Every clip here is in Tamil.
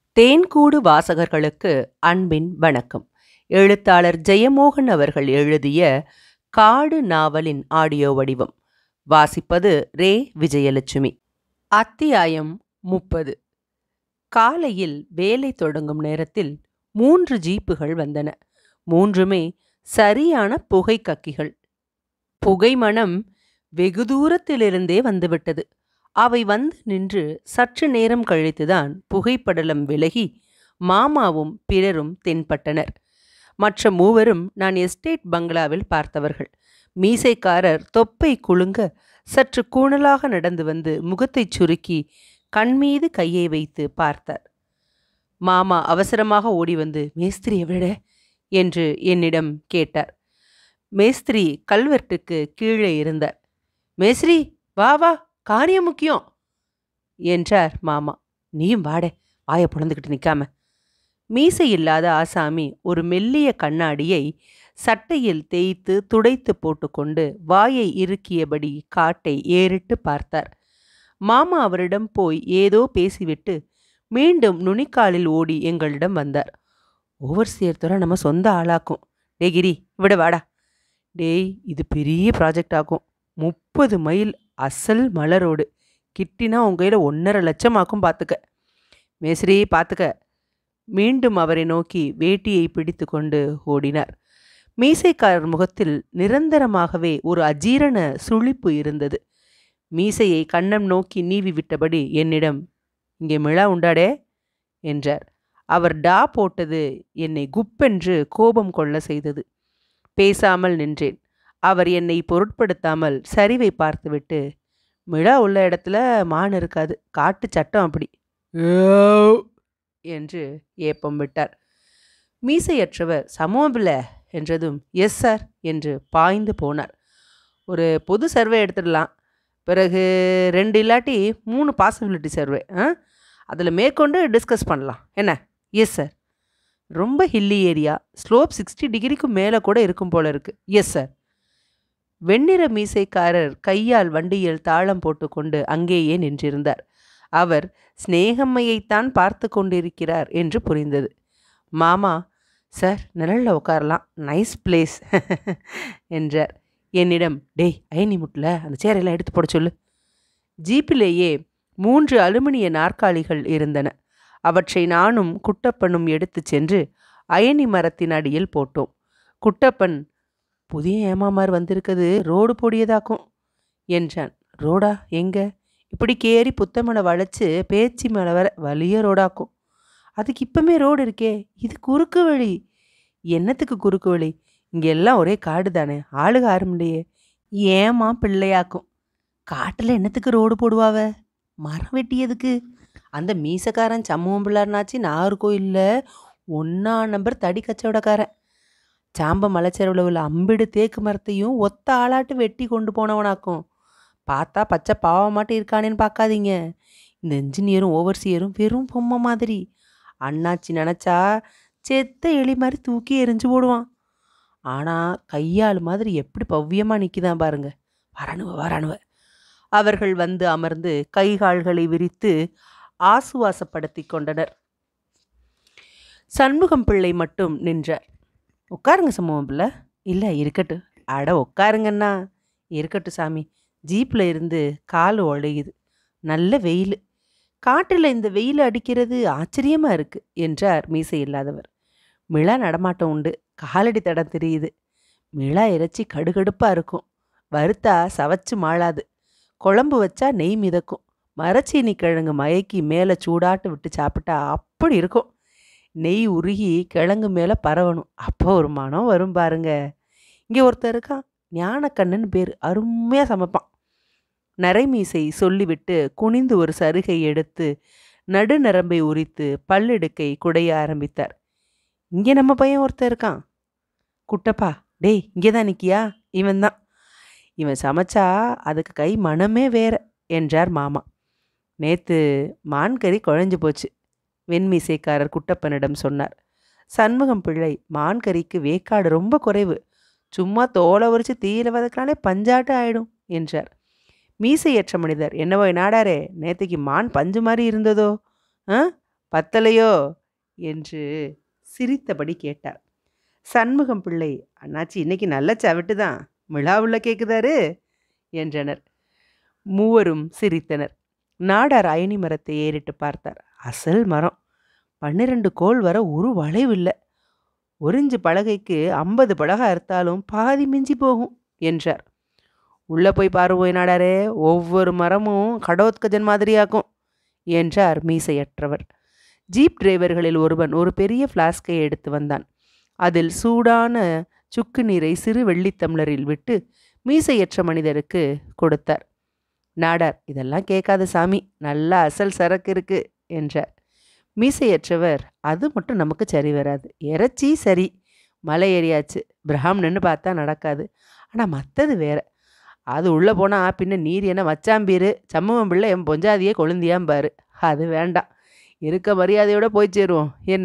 தேன்கூடு வாசகர்களுக்கு அன்பின் வணக்கம் எழுத்தாளர் ஜெயமோகன் அவர்கள் எழுதிய காடு நாவலின் ஆடியோ வடிவம் வாசிப்பது ரே விஜயலட்சுமி அத்தியாயம் முப்பது காலையில் வேலை தொடங்கும் நேரத்தில் மூன்று ஜீப்புகள் வந்தன மூன்றுமே சரியான புகை கக்கிகள் புகை மணம் வெகு தூரத்திலிருந்தே வந்துவிட்டது அவை வந்து நின்று சற்று நேரம் கழித்துதான் புகைப்படலம் விலகி மாமாவும் பிறரும் தென்பட்டனர் மற்ற மூவரும் நான் எஸ்டேட் பங்களாவில் பார்த்தவர்கள் மீசைக்காரர் தொப்பை குலுங்க சற்று கூணலாக நடந்து வந்து முகத்தைச் சுருக்கி கண்மீது கையை வைத்து பார்த்தார் மாமா அவசரமாக ஓடி வந்து மேஸ்திரியை விட என்று என்னிடம் கேட்டார் மேஸ்திரி கல்வெட்டுக்கு கீழே இருந்தார் மேஸ்திரி வா வா காரியம் முக்கியம் என்றார் மாமா நீயும் வாடே வாயை புலந்துக்கிட்டு நிற்காம மீசை இல்லாத ஆசாமி ஒரு மெல்லிய கண்ணாடியை சட்டையில் தேய்த்து துடைத்து போட்டுக்கொண்டு வாயை இறுக்கியபடி காட்டை ஏறிட்டு பார்த்தார் மாமா அவரிடம் போய் ஏதோ பேசிவிட்டு மீண்டும் நுனிக்காலில் ஓடி எங்களிடம் வந்தார் ஓவர்சியர் துறை நம்ம சொந்த ஆளாக்கும் டே கிரி விட வாடா டேய் இது பெரிய ப்ராஜெக்ட் ஆகும் முப்பது மைல் அசல் மலரோடு கிட்டினா உங்க கையில் ஒன்றரை லட்சம் ஆக்கும் பார்த்துக்க மேஸ்திரி பார்த்துக்க மீண்டும் அவரை நோக்கி வேட்டியை பிடித்து கொண்டு ஓடினார் மீசைக்காரர் முகத்தில் நிரந்தரமாகவே ஒரு அஜீரண சுழிப்பு இருந்தது மீசையை கண்ணம் நோக்கி நீவி விட்டபடி என்னிடம் இங்கே மிழா உண்டாடே என்றார் அவர் டா போட்டது என்னை குப்பென்று கோபம் கொள்ள செய்தது பேசாமல் நின்றேன் அவர் என்னை பொருட்படுத்தாமல் சரிவை பார்த்துவிட்டு மிழா உள்ள இடத்துல மான் இருக்காது காட்டு சட்டம் அப்படி என்று ஏப்பம் விட்டார் மீசையற்றவர் சமூகமில்ல என்றதும் எஸ் சார் என்று பாய்ந்து போனார் ஒரு பொது சர்வே எடுத்துடலாம் பிறகு ரெண்டு இல்லாட்டி மூணு பாசிபிலிட்டி சர்வே ஆ அதில் மேற்கொண்டு டிஸ்கஸ் பண்ணலாம் என்ன எஸ் சார் ரொம்ப ஹில்லி ஏரியா ஸ்லோப் சிக்ஸ்டி டிகிரிக்கும் மேலே கூட இருக்கும் போல இருக்கு எஸ் சார் வெண்ணிற மீசைக்காரர் கையால் வண்டியில் தாளம் போட்டுக்கொண்டு அங்கேயே நின்றிருந்தார் அவர் சிநேகம்மையைத்தான் பார்த்து கொண்டிருக்கிறார் என்று புரிந்தது மாமா சார் நிழலில் உட்காரலாம் நைஸ் பிளேஸ் என்றார் என்னிடம் டேய் அயனி முட்டில் அந்த சேரையெல்லாம் எடுத்து போட சொல்லு ஜீப்பிலேயே மூன்று அலுமினிய நாற்காலிகள் இருந்தன அவற்றை நானும் குட்டப்பனும் எடுத்துச் சென்று அயனி மரத்தின் அடியில் போட்டோம் குட்டப்பன் புதிய ஏமாமார் வந்திருக்குது ரோடு பொடியதாக்கும் என்றான் ரோடா எங்க இப்படி கேறி புத்தமனை வளைச்சு பேச்சு மேலே வர வலிய ரோடாக்கும் அதுக்கு இப்பமே ரோடு இருக்கே இது குறுக்கு வழி என்னத்துக்கு குறுக்கு வழி இங்கே எல்லாம் ஒரே காடு தானே ஆளுக யாரும் இல்லையே ஏமா பிள்ளையாக்கும் காட்டில் என்னத்துக்கு ரோடு போடுவாவ மரம் வெட்டியதுக்கு அந்த மீசக்காரன் சமூகம் பிள்ளார்னாச்சு நாகர்கோயிலில் ஒன்றா நம்பர் தடி கச்சவடக்காரன் சாம்ப மலைச்செரவில் உள்ள அம்பிடு தேக்கு மரத்தையும் ஒத்த ஆளாட்டு வெட்டி கொண்டு போனவனாக்கும் பார்த்தா பச்சை பாவமாட்டு இருக்கானேன்னு பார்க்காதீங்க இந்த இன்ஜினியரும் ஓவர்சியரும் வெறும் பொம்மை மாதிரி அண்ணாச்சி நினச்சா செத்த எலி மாதிரி தூக்கி எரிஞ்சு போடுவான் ஆனால் கையாள் மாதிரி எப்படி பவ்யமாக நிற்கிதான் பாருங்க வரானுவ வரானுவ அவர்கள் வந்து அமர்ந்து கைகால்களை விரித்து ஆசுவாசப்படுத்தி கொண்டனர் சண்முகம் பிள்ளை மட்டும் நின்றார் உட்காருங்க சமூகம் பிள்ளை இல்லை இருக்கட்டும் அட உட்காருங்கண்ணா இருக்கட்டும் சாமி ஜீப்பில் இருந்து கால் உழையுது நல்ல வெயில் காட்டில் இந்த வெயில் அடிக்கிறது ஆச்சரியமாக இருக்கு என்றார் மீசை இல்லாதவர் மிளா நடமாட்டம் உண்டு காலடி தடம் தெரியுது மிளா இறைச்சி கடுகடுப்பாக இருக்கும் வறுத்தா சவச்சு மாளாது குழம்பு வச்சா நெய் மிதக்கும் மரச்சீனி கிழங்கு மயக்கி மேலே சூடாட்டு விட்டு சாப்பிட்டா அப்படி இருக்கும் நெய் உருகி கிழங்கு மேலே பரவணும் அப்போ ஒரு மனம் வரும் பாருங்க இங்கே ஒருத்தர் இருக்கான் ஞானக்கண்ணன் பேர் அருமையாக சமைப்பான் நரைமீசை சொல்லிவிட்டு குனிந்து ஒரு சருகை எடுத்து நடுநரம்பை உரித்து பல்லெடுக்கை குடைய ஆரம்பித்தார் இங்கே நம்ம பையன் ஒருத்தர் இருக்கான் குட்டப்பா டேய் இங்கே தான் நிற்கியா இவன் தான் இவன் சமைச்சா அதுக்கு கை மனமே வேற என்றார் மாமா நேத்து மான்கறி குழஞ்சு போச்சு வெண்மீசைக்காரர் குட்டப்பனிடம் சொன்னார் சண்முகம் பிள்ளை மான்கறிக்கு வேக்காடு ரொம்ப குறைவு சும்மா தோலை உரிச்சு தீயில வதக்கினாலே பஞ்சாட்டு ஆயிடும் என்றார் மீசையற்ற மனிதர் என்னவோ நாடாரே நேத்திக்கு மான் பஞ்சு மாதிரி இருந்ததோ ஆ பத்தலையோ என்று சிரித்தபடி கேட்டார் சண்முகம் பிள்ளை அண்ணாச்சி இன்னைக்கு நல்ல சவிட்டு தான் விழாவுள்ள கேக்குதாரு என்றனர் மூவரும் சிரித்தனர் நாடார் அயனி மரத்தை ஏறிட்டு பார்த்தார் அசல் மரம் பன்னிரண்டு கோல் வர ஒரு வளைவில்லை ஒரிஞ்சு பலகைக்கு ஐம்பது பலகை அறுத்தாலும் பாதி மிஞ்சி போகும் என்றார் உள்ளே போய் பாருவோய் நாடாரே ஒவ்வொரு மரமும் கடோத்கஜன் மாதிரியாக்கும் என்றார் மீசையற்றவர் ஜீப் டிரைவர்களில் ஒருவன் ஒரு பெரிய ஃப்ளாஸ்கை எடுத்து வந்தான் அதில் சூடான சுக்கு நீரை சிறு வெள்ளித் டம்ளரில் விட்டு மீசையற்ற மனிதருக்கு கொடுத்தார் நாடார் இதெல்லாம் கேட்காத சாமி நல்ல அசல் சரக்கு இருக்கு என்றார் மீசையற்றவர் அது மட்டும் நமக்கு சரி வராது இறைச்சி சரி மலை ஏறியாச்சு பிராமணன்னு பார்த்தா நடக்காது ஆனால் மற்றது வேற அது உள்ளே போனால் பின்ன நீர் என்ன வச்சாம்பீரு சம்மவம் பிள்ளை என் பொஞ்சாதியே கொழுந்தியாம்பாரு அது வேண்டாம் இருக்க மரியாதையோட போய் சேருவோம் என்ன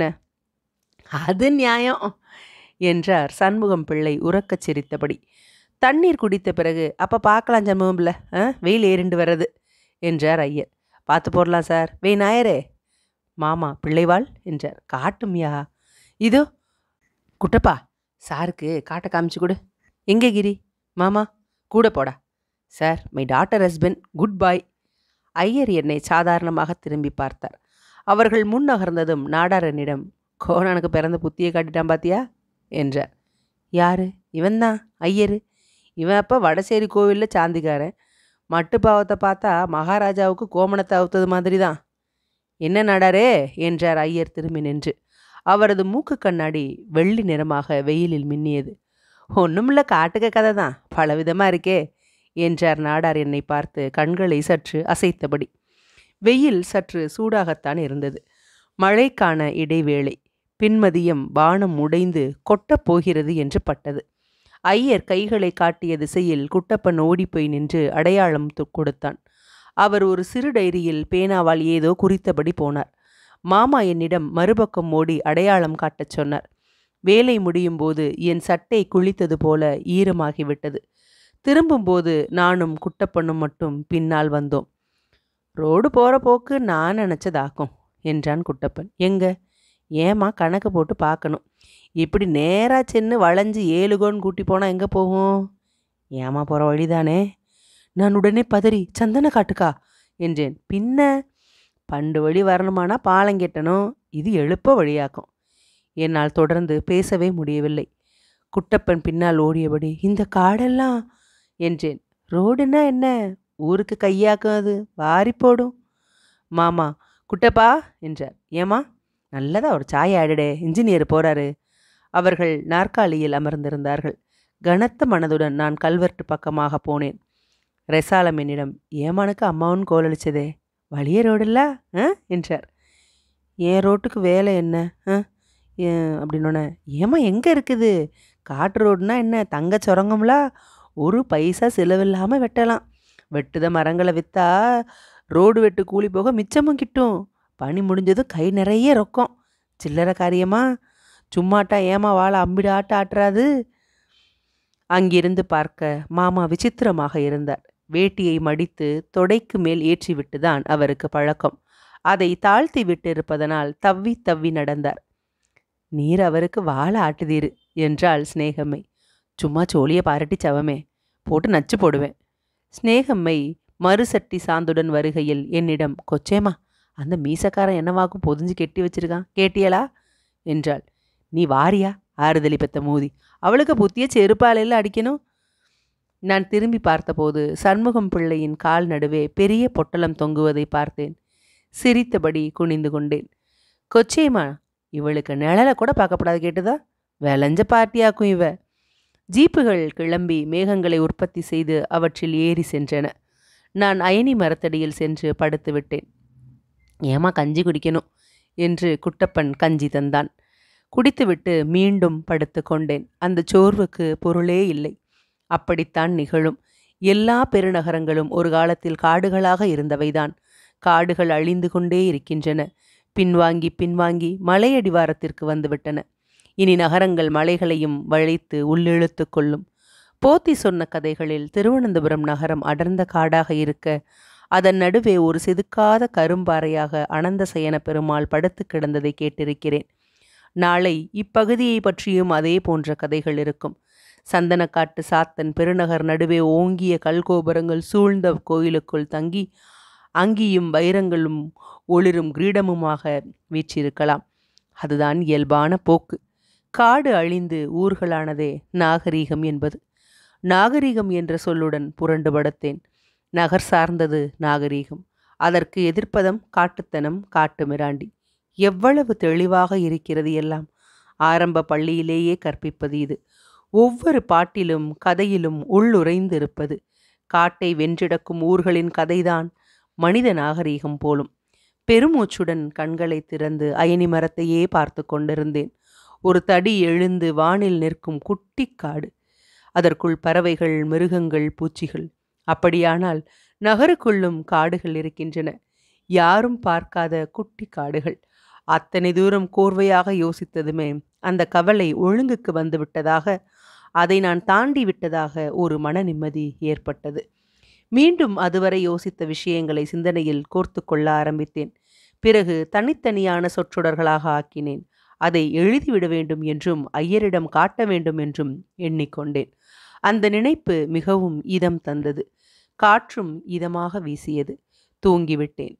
அது நியாயம் என்றார் சண்முகம் பிள்ளை உறக்கச் சிரித்தபடி தண்ணீர் குடித்த பிறகு அப்போ பார்க்கலாம் சண்முகம் பிள்ளை ஆ வெயில் ஏறிண்டு வர்றது என்றார் ஐயர் பார்த்து போடலாம் சார் வெய் நாயரே மாமா பிள்ளைவாள் என்றார் காட்டும்யா இதோ குட்டப்பா சாருக்கு காட்டை காமிச்சு கொடு எங்கே கிரி மாமா கூட போடா sir my daughter husband good boy Iyer என்னை சாதாரணமாக திரும்பி பார்த்தார் அவர்கள் முன் நகர்ந்ததும் நாடாரனிடம் கோணனுக்கு பிறந்த புத்தியை காட்டிட்டான் பாத்தியா என்றார் யாரு இவன்தான் ஐயரு இவன் அப்போ வடசேரி கோவிலில் சாந்திக்காரன் மட்டுப்பாவத்தை பார்த்தா மகாராஜாவுக்கு கோமணத்தை அவுத்தது மாதிரி தான் என்ன நாடாரே என்றார் ஐயர் திரும்பி நின்று அவரது மூக்கு கண்ணாடி வெள்ளி நிறமாக வெயிலில் மின்னியது ஒன்றுமில்ல காட்டுக்க கதை தான் பலவிதமாக இருக்கே என்றார் நாடார் என்னை பார்த்து கண்களை சற்று அசைத்தபடி வெயில் சற்று சூடாகத்தான் இருந்தது மழைக்கான இடைவேளை பின்மதியம் வானம் உடைந்து கொட்டப் போகிறது என்று பட்டது ஐயர் கைகளை காட்டிய திசையில் குட்டப்பன் ஓடிப்போய் நின்று அடையாளம் து- கொடுத்தான் அவர் ஒரு சிறு டைரியில் பேனாவால் ஏதோ குறித்தபடி போனார் மாமா என்னிடம் மறுபக்கம் ஓடி அடையாளம் காட்டச் சொன்னார் வேலை முடியும் போது என் சட்டை குளித்தது போல ஈரமாகிவிட்டது திரும்பும்போது நானும் குட்டப்பனும் மட்டும் பின்னால் வந்தோம் ரோடு போகிற போக்கு நான் நினச்சதாக்கும் என்றான் குட்டப்பன் எங்க ஏமா கணக்கு போட்டு பார்க்கணும் இப்படி நேரா சென்று வளைஞ்சு ஏழுகோன்னு கூட்டி போனால் எங்கே போகும் ஏமா போகிற வழிதானே நான் உடனே பதறி சந்தன காட்டுக்கா என்றேன் பின்ன பண்டு வழி வரணுமானா பாலம் கெட்டணும் இது எழுப்ப வழியாக்கும் என்னால் தொடர்ந்து பேசவே முடியவில்லை குட்டப்பன் பின்னால் ஓடியபடி இந்த காடெல்லாம் என்றேன் ரோடுன்னா என்ன ஊருக்கு கையாக்கும் அது வாரி போடும் மாமா குட்டப்பா என்றார் ஏமா நல்லதா ஒரு சாய ஆடுடே இன்ஜினியர் போறாரு அவர்கள் நாற்காலியில் அமர்ந்திருந்தார்கள் கனத்த மனதுடன் நான் கல்வெட்டு பக்கமாக போனேன் ரெசாலம் என்னிடம் ஏமானுக்கு அம்மாவும் கோலளிச்சதே வழிய ரோடுல்ல ஆ என்றார் என் ரோட்டுக்கு வேலை என்ன ஆ ஏன் அப்படின்னோடனே ஏமா எங்கே இருக்குது காட்டு ரோடுனா என்ன தங்க சுரங்கம்ல ஒரு பைசா செலவில்லாமல் வெட்டலாம் வெட்டுத மரங்களை விற்றா ரோடு வெட்டு கூலி போக மிச்சமும் கிட்டும் பனி முடிஞ்சதும் கை நிறைய ரொக்கம் சில்லறை காரியமா சும்மாட்டா ஏமா வாழை அம்பிடு ஆட்ட ஆட்டுறாது அங்கிருந்து பார்க்க மாமா விசித்திரமாக இருந்தார் வேட்டியை மடித்து தொடைக்கு மேல் ஏற்றிவிட்டு தான் அவருக்கு பழக்கம் அதை தாழ்த்தி விட்டு இருப்பதனால் தவ்வி தவ்வி நடந்தார் நீர் அவருக்கு வாழை ஆட்டுதீரு என்றாள் சிநேகம்மை சும்மா சோழிய பாரட்டி சவமே போட்டு நச்சு போடுவேன் சிநேகம்மை மறுசட்டி சாந்துடன் வருகையில் என்னிடம் கொச்சேமா அந்த மீசக்காரன் என்னவாக்கும் பொதிஞ்சு கெட்டி வச்சிருக்கான் கேட்டியலா என்றாள் நீ வாரியா ஆறுதலி பெத்த மூதி அவளுக்கு புத்திய செருப்பாலையில் அடிக்கணும் நான் திரும்பி பார்த்தபோது சண்முகம் பிள்ளையின் கால் நடுவே பெரிய பொட்டலம் தொங்குவதை பார்த்தேன் சிரித்தபடி குனிந்து கொண்டேன் கொச்சேமா இவளுக்கு நிழலை கூட பார்க்கப்படாது கேட்டுதா விளைஞ்ச பார்ட்டியாக்கும் இவ ஜீப்புகள் கிளம்பி மேகங்களை உற்பத்தி செய்து அவற்றில் ஏறி சென்றன நான் அயனி மரத்தடியில் சென்று படுத்து விட்டேன் ஏமா கஞ்சி குடிக்கணும் என்று குட்டப்பன் கஞ்சி தந்தான் குடித்துவிட்டு மீண்டும் படுத்து கொண்டேன் அந்த சோர்வுக்கு பொருளே இல்லை அப்படித்தான் நிகழும் எல்லா பெருநகரங்களும் ஒரு காலத்தில் காடுகளாக இருந்தவைதான் காடுகள் அழிந்து கொண்டே இருக்கின்றன பின்வாங்கி பின்வாங்கி மலையடிவாரத்திற்கு வந்துவிட்டன இனி நகரங்கள் மலைகளையும் வளைத்து உள்ளிழுத்து கொள்ளும் போத்தி சொன்ன கதைகளில் திருவனந்தபுரம் நகரம் அடர்ந்த காடாக இருக்க அதன் நடுவே ஒரு செதுக்காத கரும்பாறையாக அனந்தசயன பெருமாள் படுத்து கிடந்ததை கேட்டிருக்கிறேன் நாளை இப்பகுதியை பற்றியும் அதே போன்ற கதைகள் இருக்கும் சந்தனக்காட்டு சாத்தன் பெருநகர் நடுவே ஓங்கிய கல்கோபுரங்கள் சூழ்ந்த கோயிலுக்குள் தங்கி அங்கியும் வைரங்களும் ஒளிரும் கிரீடமுமாக வீற்றிருக்கலாம் அதுதான் இயல்பான போக்கு காடு அழிந்து ஊர்களானதே நாகரீகம் என்பது நாகரீகம் என்ற சொல்லுடன் புரண்டு படுத்தேன் நகர் சார்ந்தது நாகரீகம் அதற்கு எதிர்ப்பதம் காட்டுத்தனம் காட்டு மிராண்டி எவ்வளவு தெளிவாக இருக்கிறது எல்லாம் ஆரம்ப பள்ளியிலேயே கற்பிப்பது இது ஒவ்வொரு பாட்டிலும் கதையிலும் உள்ளுரைந்திருப்பது காட்டை வென்றிடக்கும் ஊர்களின் கதைதான் மனித நாகரீகம் போலும் பெருமூச்சுடன் கண்களை திறந்து அயனி மரத்தையே பார்த்து கொண்டிருந்தேன் ஒரு தடி எழுந்து வானில் நிற்கும் குட்டி காடு அதற்குள் பறவைகள் மிருகங்கள் பூச்சிகள் அப்படியானால் நகருக்குள்ளும் காடுகள் இருக்கின்றன யாரும் பார்க்காத குட்டி காடுகள் அத்தனை தூரம் கோர்வையாக யோசித்ததுமே அந்த கவலை ஒழுங்குக்கு வந்து விட்டதாக அதை நான் தாண்டி விட்டதாக ஒரு மன நிம்மதி ஏற்பட்டது மீண்டும் அதுவரை யோசித்த விஷயங்களை சிந்தனையில் கோர்த்து கொள்ள ஆரம்பித்தேன் பிறகு தனித்தனியான சொற்றொடர்களாக ஆக்கினேன் அதை எழுதிவிட வேண்டும் என்றும் ஐயரிடம் காட்ட வேண்டும் என்றும் எண்ணிக்கொண்டேன் அந்த நினைப்பு மிகவும் இதம் தந்தது காற்றும் இதமாக வீசியது தூங்கிவிட்டேன்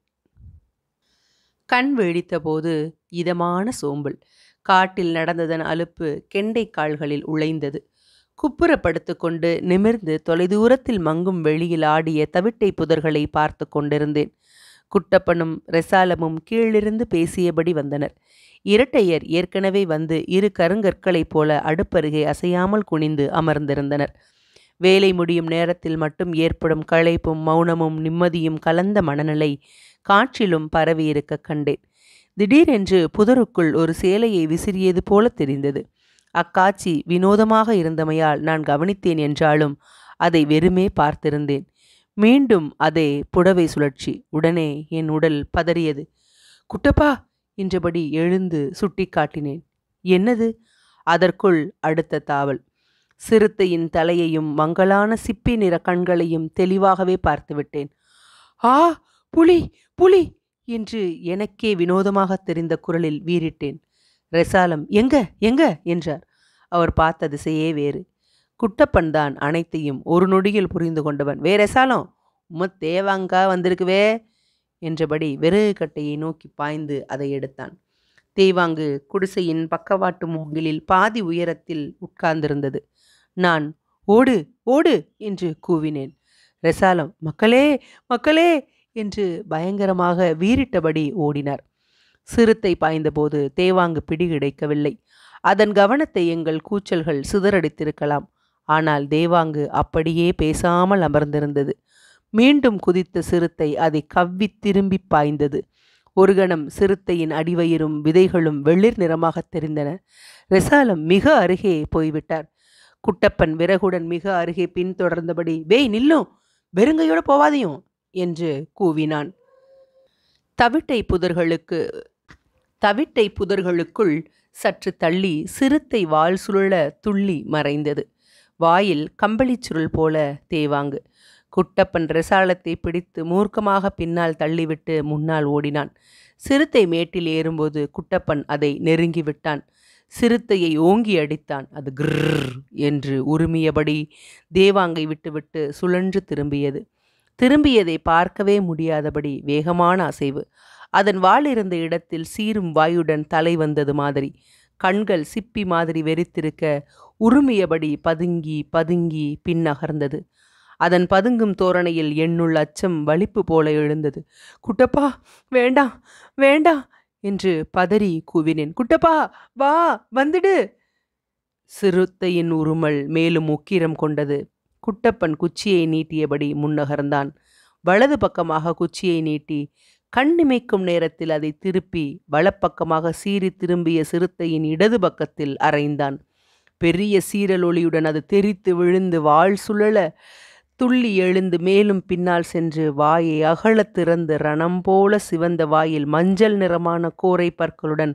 கண் விழித்தபோது இதமான சோம்பல் காட்டில் நடந்ததன் அலுப்பு கெண்டை கால்களில் உழைந்தது குப்புறப்படுத்து கொண்டு நிமிர்ந்து தொலைதூரத்தில் மங்கும் வெளியில் ஆடிய தவிட்டை புதர்களை பார்த்து கொண்டிருந்தேன் குட்டப்பனும் ரெசாலமும் கீழிருந்து பேசியபடி வந்தனர் இரட்டையர் ஏற்கனவே வந்து இரு கருங்கற்களைப் போல அடுப்பருகே அசையாமல் குனிந்து அமர்ந்திருந்தனர் வேலை முடியும் நேரத்தில் மட்டும் ஏற்படும் களைப்பும் மௌனமும் நிம்மதியும் கலந்த மனநிலை காற்றிலும் பரவியிருக்க கண்டேன் திடீரென்று புதருக்குள் ஒரு சேலையை விசிறியது போல தெரிந்தது அக்காட்சி வினோதமாக இருந்தமையால் நான் கவனித்தேன் என்றாலும் அதை வெறுமே பார்த்திருந்தேன் மீண்டும் அதே புடவை சுழற்சி உடனே என் உடல் பதறியது குட்டப்பா என்றபடி எழுந்து சுட்டி காட்டினேன் என்னது அதற்குள் அடுத்த தாவல் சிறுத்தையின் தலையையும் மங்கலான சிப்பி நிற கண்களையும் தெளிவாகவே பார்த்துவிட்டேன் ஆ புலி புலி என்று எனக்கே வினோதமாக தெரிந்த குரலில் வீறிட்டேன் ரெசாலம் எங்க எங்க என்றார் அவர் பார்த்த திசையே வேறு குட்டப்பன் தான் அனைத்தையும் ஒரு நொடியில் புரிந்து கொண்டவன் வே ரெசாலம் உம்ம தேவாங்கா வந்திருக்குவே என்றபடி விறகு கட்டையை நோக்கி பாய்ந்து அதை எடுத்தான் தேவாங்கு குடிசையின் பக்கவாட்டு மூங்கிலில் பாதி உயரத்தில் உட்கார்ந்திருந்தது நான் ஓடு ஓடு என்று கூவினேன் ரெசாலம் மக்களே மக்களே என்று பயங்கரமாக வீறிட்டபடி ஓடினார் சிறுத்தை பாய்ந்தபோது தேவாங்கு பிடி கிடைக்கவில்லை அதன் கவனத்தை எங்கள் கூச்சல்கள் சிதறடித்திருக்கலாம் ஆனால் தேவாங்கு அப்படியே பேசாமல் அமர்ந்திருந்தது மீண்டும் குதித்த சிறுத்தை அதை கவ்வி திரும்பி பாய்ந்தது ஒரு கணம் சிறுத்தையின் அடிவயிறும் விதைகளும் வெளிர் நிறமாகத் தெரிந்தன ரெசாலம் மிக அருகே போய்விட்டார் குட்டப்பன் விறகுடன் மிக அருகே பின்தொடர்ந்தபடி வேய் நில்லும் வெறுங்கையோட போவாதையும் என்று கூவினான் தவிட்டை புதர்களுக்கு தவிட்டை புதர்களுக்குள் சற்று தள்ளி சிறுத்தை வால் சுழல துள்ளி மறைந்தது வாயில் கம்பளிச் சுருள் போல தேவாங்கு குட்டப்பன் ரெசாலத்தை பிடித்து மூர்க்கமாக பின்னால் தள்ளிவிட்டு முன்னால் ஓடினான் சிறுத்தை மேட்டில் ஏறும்போது குட்டப்பன் அதை நெருங்கி விட்டான் சிறுத்தையை ஓங்கி அடித்தான் அது கிர் என்று உருமியபடி தேவாங்கை விட்டுவிட்டு சுழன்று திரும்பியது திரும்பியதை பார்க்கவே முடியாதபடி வேகமான அசைவு அதன் வாள் இருந்த இடத்தில் சீரும் வாயுடன் தலை வந்தது மாதிரி கண்கள் சிப்பி மாதிரி வெறித்திருக்க உருமியபடி பதுங்கி பதுங்கி பின்னகர்ந்தது அதன் பதுங்கும் தோரணையில் என்னுள் அச்சம் வலிப்பு போல எழுந்தது குட்டப்பா வேண்டாம் வேண்டாம் என்று பதறி கூவினேன் குட்டப்பா வா வந்துடு சிறுத்தையின் உருமல் மேலும் உக்கிரம் கொண்டது குட்டப்பன் குச்சியை நீட்டியபடி முன்னகர்ந்தான் வலது பக்கமாக குச்சியை நீட்டி கண்ணிமைக்கும் நேரத்தில் அதை திருப்பி வலப்பக்கமாக சீறி திரும்பிய சிறுத்தையின் இடது பக்கத்தில் அறைந்தான் பெரிய சீரலொளியுடன் அது தெரித்து விழுந்து வாழ் சுழல துள்ளி எழுந்து மேலும் பின்னால் சென்று வாயை அகலத் திறந்து ரணம் போல சிவந்த வாயில் மஞ்சள் நிறமான கோரை பற்களுடன்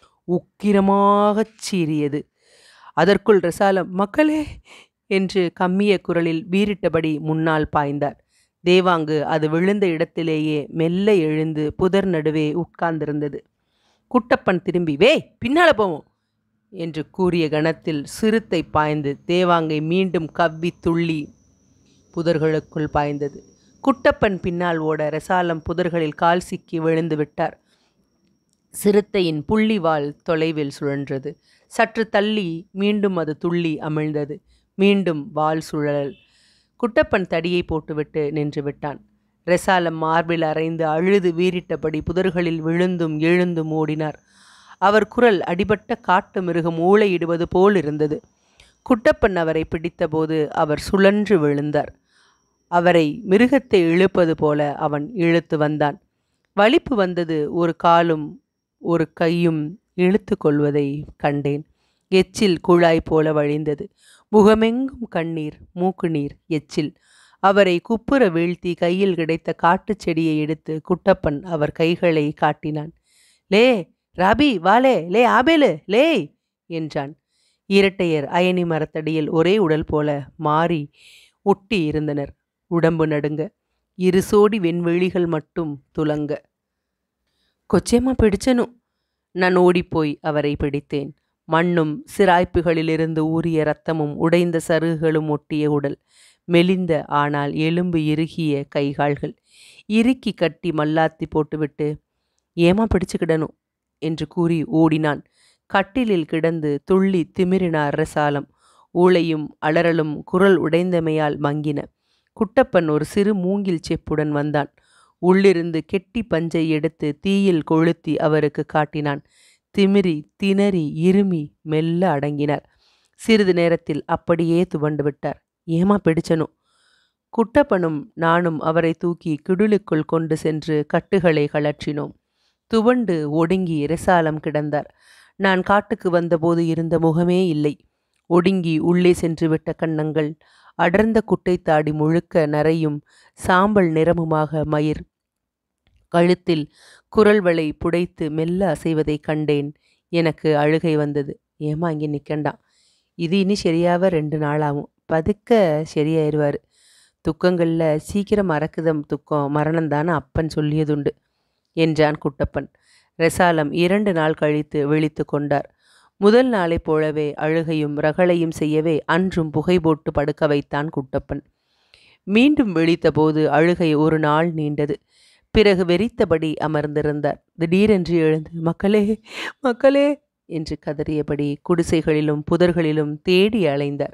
உக்கிரமாகச் சீறியது அதற்குள் ரசாலம் மக்களே என்று கம்மிய குரலில் வீறிட்டபடி முன்னால் பாய்ந்தார் தேவாங்கு அது விழுந்த இடத்திலேயே மெல்ல எழுந்து புதர் நடுவே உட்கார்ந்திருந்தது குட்டப்பன் திரும்பி வே பின்னால போவோம் என்று கூறிய கணத்தில் சிறுத்தை பாய்ந்து தேவாங்கை மீண்டும் கவ்வி துள்ளி புதர்களுக்குள் பாய்ந்தது குட்டப்பன் பின்னால் ஓட ரசாலம் புதர்களில் கால் சிக்கி விழுந்து விட்டார் சிறுத்தையின் புள்ளிவால் தொலைவில் சுழன்றது சற்று தள்ளி மீண்டும் அது துள்ளி அமிழ்ந்தது மீண்டும் வால் சுழல் குட்டப்பன் தடியை போட்டுவிட்டு நின்று விட்டான் ரெசாலம் மார்பில் அரைந்து அழுது வீறிட்டபடி புதர்களில் விழுந்தும் எழுந்தும் ஓடினார் அவர் குரல் அடிபட்ட காட்டு மிருகம் ஊளையிடுவது போல் இருந்தது குட்டப்பன் அவரை பிடித்தபோது அவர் சுழன்று விழுந்தார் அவரை மிருகத்தை இழுப்பது போல அவன் இழுத்து வந்தான் வலிப்பு வந்தது ஒரு காலும் ஒரு கையும் இழுத்து கொள்வதை கண்டேன் எச்சில் குழாய் போல வழிந்தது முகமெங்கும் கண்ணீர் மூக்கு நீர் எச்சில் அவரை குப்புற வீழ்த்தி கையில் கிடைத்த காட்டுச் செடியை எடுத்து குட்டப்பன் அவர் கைகளை காட்டினான் லே ராபி வாலே லே ஆபேலு லே என்றான் இரட்டையர் அயனி மரத்தடியில் ஒரே உடல் போல மாறி ஒட்டி இருந்தனர் உடம்பு நடுங்க இரு சோடி வெண்வெளிகள் மட்டும் துலங்க கொச்சேமா பிடிச்சனு நான் ஓடிப்போய் அவரை பிடித்தேன் மண்ணும் சிராய்ப்புகளிலிருந்து ஊறிய ரத்தமும் உடைந்த சருகுகளும் ஒட்டிய உடல் மெலிந்த ஆனால் எலும்பு இறுகிய கைகால்கள் இறுக்கி கட்டி மல்லாத்தி போட்டுவிட்டு ஏமா பிடிச்சுக்கிடணும் என்று கூறி ஓடினான் கட்டிலில் கிடந்து துள்ளி திமிரினார் ரசாலம் ஊளையும் அலறலும் குரல் உடைந்தமையால் மங்கின குட்டப்பன் ஒரு சிறு மூங்கில் செப்புடன் வந்தான் உள்ளிருந்து கெட்டி பஞ்சை எடுத்து தீயில் கொளுத்தி அவருக்கு காட்டினான் திமிரி திணறி இருமி மெல்ல அடங்கினார் சிறிது நேரத்தில் அப்படியே துவண்டு விட்டார் ஏமா பிடிச்சனும் குட்டப்பனும் நானும் அவரை தூக்கி கிடுலுக்குள் கொண்டு சென்று கட்டுகளை கழற்றினோம் துவண்டு ஒடுங்கி இரசாலம் கிடந்தார் நான் காட்டுக்கு வந்தபோது இருந்த முகமே இல்லை ஒடுங்கி உள்ளே சென்று விட்ட கன்னங்கள் அடர்ந்த குட்டைத்தாடி முழுக்க நரையும் சாம்பல் நிறமுமாக மயிர் கழுத்தில் குரல் வளை புடைத்து மெல்ல அசைவதை கண்டேன் எனக்கு அழுகை வந்தது ஏமா இங்கே நிற்கண்டாம் இது இனி சரியாக ரெண்டு நாள் ஆகும் பதுக்க சரியாயிருவார் துக்கங்களில் சீக்கிரம் மறக்குதம் துக்கம் மரணம்தானே அப்பன் சொல்லியதுண்டு என்றான் குட்டப்பன் ரெசாலம் இரண்டு நாள் கழித்து விழித்து கொண்டார் முதல் நாளைப் போலவே அழுகையும் ரகளையும் செய்யவே அன்றும் புகை போட்டு படுக்க வைத்தான் குட்டப்பன் மீண்டும் விழித்தபோது அழுகை ஒரு நாள் நீண்டது பிறகு வெறித்தபடி அமர்ந்திருந்தார் திடீரென்று எழுந்து மக்களே மக்களே என்று கதறியபடி குடிசைகளிலும் புதர்களிலும் தேடி அலைந்தார்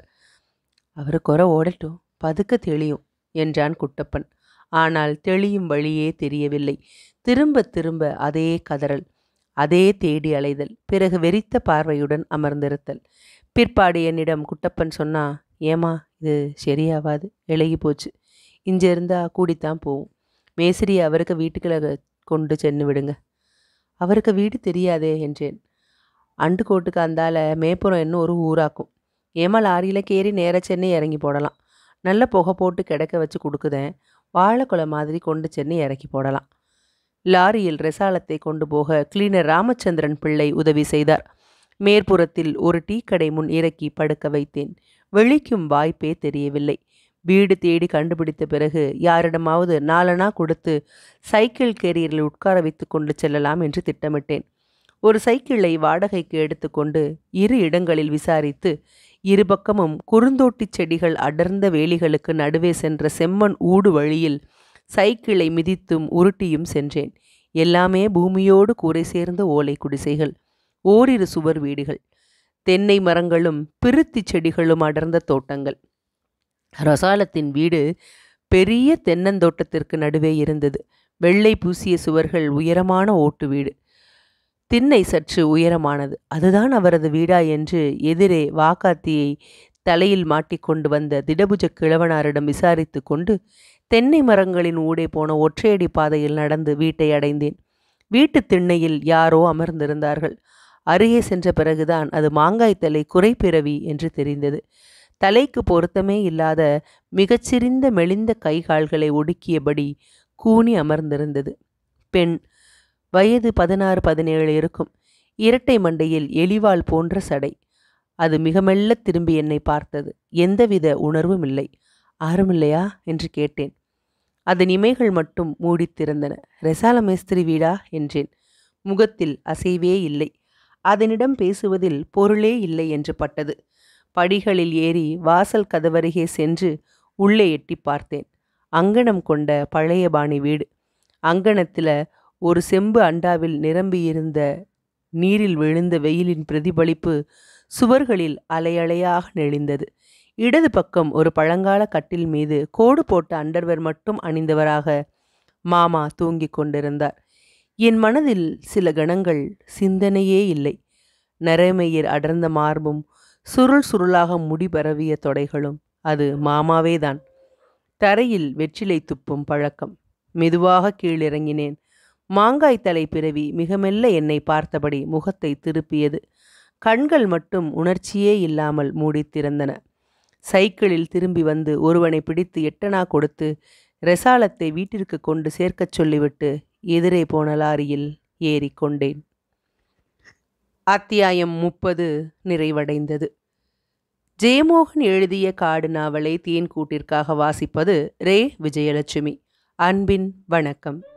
அவரு குறை ஓடட்டும் பதுக்க தெளியும் என்றான் குட்டப்பன் ஆனால் தெளியும் வழியே தெரியவில்லை திரும்ப திரும்ப அதே கதறல் அதே தேடி அலைதல் பிறகு வெறித்த பார்வையுடன் அமர்ந்திருத்தல் பிற்பாடு என்னிடம் குட்டப்பன் சொன்னா ஏமா இது சரியாவாது இழகி போச்சு இங்க இருந்தா கூடித்தான் போகும் மேஸ்திரி அவருக்கு வீட்டுக்குள்ள கொண்டு சென்று விடுங்க அவருக்கு வீடு தெரியாதே என்றேன் அண்டு கோட்டுக்கு அந்தால மேப்புறம் இன்னும் ஒரு ஊராக்கும் ஏமா லாரியில் கேறி நேர சென்னை இறங்கி போடலாம் நல்ல புகை போட்டு கிடக்க வச்சு கொடுக்குதேன் வாழைக்குலை மாதிரி கொண்டு சென்று இறக்கி போடலாம் லாரியில் ரெசாலத்தை கொண்டு போக கிளீனர் ராமச்சந்திரன் பிள்ளை உதவி செய்தார் மேற்புறத்தில் ஒரு டீ கடை முன் இறக்கி படுக்க வைத்தேன் வெளிக்கும் வாய்ப்பே தெரியவில்லை வீடு தேடி கண்டுபிடித்த பிறகு யாரிடமாவது நாலனா கொடுத்து சைக்கிள் கேரியரில் உட்கார வைத்து கொண்டு செல்லலாம் என்று திட்டமிட்டேன் ஒரு சைக்கிளை வாடகைக்கு எடுத்துக்கொண்டு இரு இடங்களில் விசாரித்து இருபக்கமும் குறுந்தோட்டிச் செடிகள் அடர்ந்த வேலிகளுக்கு நடுவே சென்ற செம்மண் ஊடு வழியில் சைக்கிளை மிதித்தும் உருட்டியும் சென்றேன் எல்லாமே பூமியோடு கூரை சேர்ந்த ஓலை குடிசைகள் ஓரிரு சுவர் வீடுகள் தென்னை மரங்களும் பிருத்தி செடிகளும் அடர்ந்த தோட்டங்கள் ரசாலத்தின் வீடு பெரிய தென்னந்தோட்டத்திற்கு நடுவே இருந்தது வெள்ளை பூசிய சுவர்கள் உயரமான ஓட்டு வீடு திண்ணை சற்று உயரமானது அதுதான் அவரது வீடா என்று எதிரே வாக்காத்தியை தலையில் மாட்டிக்கொண்டு வந்த திடபுஜ கிழவனாரிடம் விசாரித்து கொண்டு தென்னை மரங்களின் ஊடே போன ஒற்றையடி பாதையில் நடந்து வீட்டை அடைந்தேன் வீட்டு திண்ணையில் யாரோ அமர்ந்திருந்தார்கள் அருகே சென்ற பிறகுதான் அது மாங்காய் தலை குறைப்பிறவி என்று தெரிந்தது தலைக்கு பொருத்தமே இல்லாத மிகச்சிறிந்த மெலிந்த கைகால்களை ஒடுக்கியபடி கூனி அமர்ந்திருந்தது பெண் வயது பதினாறு பதினேழு இருக்கும் இரட்டை மண்டையில் எலிவால் போன்ற சடை அது மிக மெல்ல திரும்பி என்னை பார்த்தது எந்தவித உணர்வும் இல்லை ஆருமில்லையா என்று கேட்டேன் அதன் இமைகள் மட்டும் மூடித்திருந்தன ரெசால மேஸ்திரி வீடா என்றேன் முகத்தில் அசைவே இல்லை அதனிடம் பேசுவதில் பொருளே இல்லை என்று பட்டது படிகளில் ஏறி வாசல் கதவருகே சென்று உள்ளே எட்டி பார்த்தேன் அங்கணம் கொண்ட பழைய பாணி வீடு அங்கணத்தில் ஒரு செம்பு அண்டாவில் நிரம்பியிருந்த நீரில் விழுந்த வெயிலின் பிரதிபலிப்பு சுவர்களில் அலையலையாக நெளிந்தது இடது பக்கம் ஒரு பழங்கால கட்டில் மீது கோடு போட்ட அண்டர்வர் மட்டும் அணிந்தவராக மாமா தூங்கிக் கொண்டிருந்தார் என் மனதில் சில கணங்கள் சிந்தனையே இல்லை நரமையர் அடர்ந்த மார்பும் சுருள் சுருளாக முடி பரவிய தொடைகளும் அது மாமாவேதான் தரையில் வெற்றிலை துப்பும் பழக்கம் மெதுவாக கீழிறங்கினேன் மாங்காய் தலை பிறவி மிக மெல்ல என்னை பார்த்தபடி முகத்தை திருப்பியது கண்கள் மட்டும் உணர்ச்சியே இல்லாமல் மூடித்திருந்தன சைக்கிளில் திரும்பி வந்து ஒருவனை பிடித்து எட்டனா கொடுத்து ரெசாலத்தை வீட்டிற்கு கொண்டு சேர்க்கச் சொல்லிவிட்டு எதிரே போன லாரியில் ஏறிக்கொண்டேன் அத்தியாயம் முப்பது நிறைவடைந்தது ஜெயமோகன் எழுதிய காடு நாவலை தேன்கூட்டிற்காக வாசிப்பது ரே விஜயலட்சுமி அன்பின் வணக்கம்